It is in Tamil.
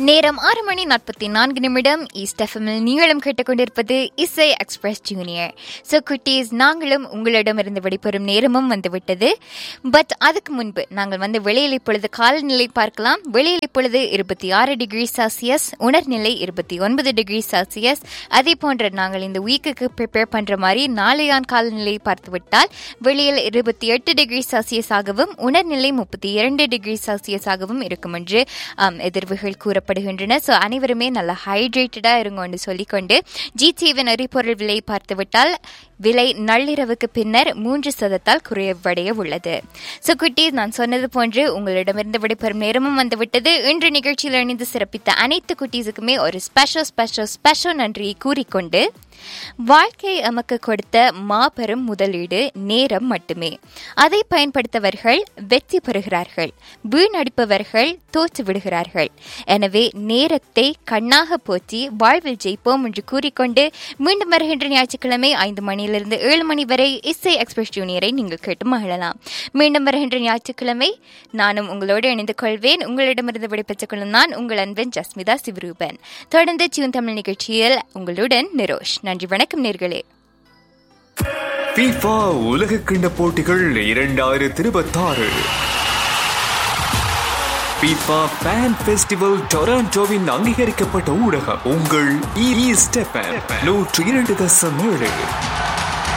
நேரம் ஆறு மணி நாற்பத்தி நான்கு நிமிடம் ஈஸ்ட் எஃப்எம்மில் நீங்களும் கேட்டுக்கொண்டிருப்பது இசை எக்ஸ்பிரஸ் ஜூனியர் ஸோ குட்டீஸ் நாங்களும் உங்களிடமிருந்து விடைபெறும் நேரமும் வந்துவிட்டது பட் அதுக்கு முன்பு நாங்கள் வந்து வெளியில் இப்பொழுது காலநிலை பார்க்கலாம் வெளியில் இப்பொழுது இருபத்தி ஆறு டிகிரி செல்சியஸ் உணர்நிலை இருபத்தி ஒன்பது டிகிரி செல்சியஸ் அதே போன்ற நாங்கள் இந்த வீக்குக்கு ப்ரிப்பேர் பண்ணுற மாதிரி நாளையான் காலநிலை பார்த்துவிட்டால் வெளியில் இருபத்தி எட்டு டிகிரி செல்சியஸ் ஆகவும் உணர்நிலை முப்பத்தி இரண்டு டிகிரி செல்சியஸ் ஆகவும் இருக்கும் என்று ஆம், எதிர்வுகள் கூறப்படுகின்றன ஸோ அனைவருமே நல்லா ஹைட்ரேட்டடாக இருங்கன்னு சொல்லிக்கொண்டு ஜிடிவின் எரிபொருள் விலை பார்த்துவிட்டால் விலை நள்ளிரவுக்கு பின்னர் மூன்று சதத்தால் குறைவடைய உள்ளது ஸோ குட்டி நான் சொன்னது போன்று உங்களிடமிருந்து விடைபெறும் நேரமும் வந்துவிட்டது இன்று நிகழ்ச்சியில் இணைந்து சிறப்பித்த அனைத்து குட்டீஸுக்குமே ஒரு ஸ்பெஷல் ஸ்பெஷல் ஸ்பெஷல் நன்றியை கூறிக்கொண்டு வாழ்க்கை எமக்கு கொடுத்த மாபெரும் முதலீடு நேரம் மட்டுமே அதை பயன்படுத்தவர்கள் வெற்றி பெறுகிறார்கள் வீணடிப்பவர்கள் தோற்று விடுகிறார்கள் எனவே நேரத்தை கண்ணாக போற்றி வாழ்வில் ஜெயிப்போம் என்று கூறிக்கொண்டு மீண்டும் வருகின்ற ஞாயிற்றுக்கிழமை ஐந்து மணியிலிருந்து ஏழு மணி வரை இசை எக்ஸ்பிரஸ் ஜூனியரை நீங்கள் கேட்டு மகிழலாம் மீண்டும் வருகின்ற ஞாயிற்றுக்கிழமை நானும் உங்களோடு இணைந்து கொள்வேன் உங்களிடமிருந்து விடைபெற்றுக் கொள்ளும் நான் உங்கள் அன்பன் ஜஸ்மிதா சிவரூபன் தொடர்ந்து டியூன் தமிழ் நிகழ்ச்சியில் உங்களுடன் நிரோஷ் நன்றி வணக்கம் நேர்களே FIFA உலக கிண்ட போட்டிகள் இரண்டாயிரத்தி இருபத்தாறு FIFA Fan Festival டொராண்டோவின் அங்கீகரிக்கப்பட்ட ஊடகம் உங்கள் ஈஸ்ட் நூற்றி இரண்டு தசம் ஏழு